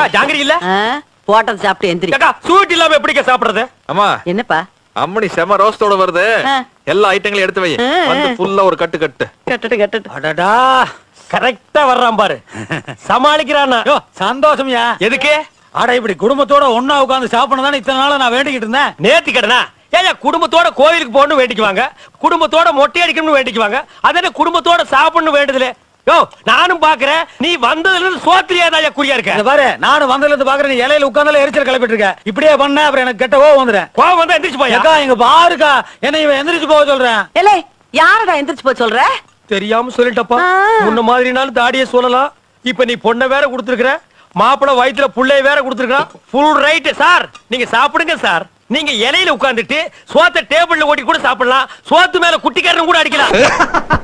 ஏக்கா ஜாங்கிரி இல்ல ஆ, போட்டது சாப்பிட்டு எந்திரி ஏக்கா ஸ்வீட் இல்லாம எப்படிக்கா சாப்பிடுறது அம்மா என்னப்பா அம்மணி செம ரோஸ்டோட வருது ஆ. எல்லா ஐட்டங்களையும் எடுத்து வை ஆ, ஆ. வந்து ஃபுல்லா ஒரு கட்டு கட்டு கட்டுட்டு கட்டுட்டு அடடா கரெக்டா வர்றான் பாரு சமாளிக்கிறானா யோ சந்தோஷம்யா எதுக்கு அட இப்படி குடும்பத்தோட ஒண்ணா உட்கார்ந்து சாப்பிடணும் தானே இத்தனை நாளா நான் வேண்டிக்கிட்டு இருந்தேன் நேத்தி கடனா ஏயா குடும்பத்தோட கோயிலுக்கு போகணும் வேண்டிக்குவாங்க குடும்பத்தோட மொட்டை அடிக்கணும்னு வேண்டிக்குவாங்க அதே குடும்பத்தோட சாப்பிடணும் வேண்டுதுல யோ நானும் பாக்குறேன் நீ வந்ததுல இருந்து சோத்திரியாதான் குறியா இருக்க இங்க பாரு நானும் வந்ததுல இருந்து பாக்குறேன் நீ இலையில உட்கார்ந்தால எரிச்சல் கிளப்பிட்டு இருக்க இப்படியே பண்ண அப்புறம் எனக்கு கெட்ட கோவம் வந்துடுறேன் கோவம் வந்தா எந்திரிச்சு போயா அக்கா இங்க பாருக்கா என்ன இவன் எந்திரிச்சு போக சொல்றேன் ஏலே யாரடா எந்திரிச்சு போய் சொல்ற தெரியாம சொல்லிட்டப்பா ஆ. முன்ன மாதிரினாலும் தாடிய சொல்லலாம் இப்ப நீ பொண்ணை வேற கொடுத்துருக்குற மாப்பிள வயித்துல புள்ளைய வேற கொடுத்துருக்கான் ஃபுல் ரைட் சார் நீங்க சாப்பிடுங்க சார் நீங்க இலையில உட்கார்ந்துட்டு சோத்த டேபிள்ல ஓட்டி கூட சாப்பிடலாம் சோத்து மேல குட்டிக்காரன் கூட அடிக்கலாம்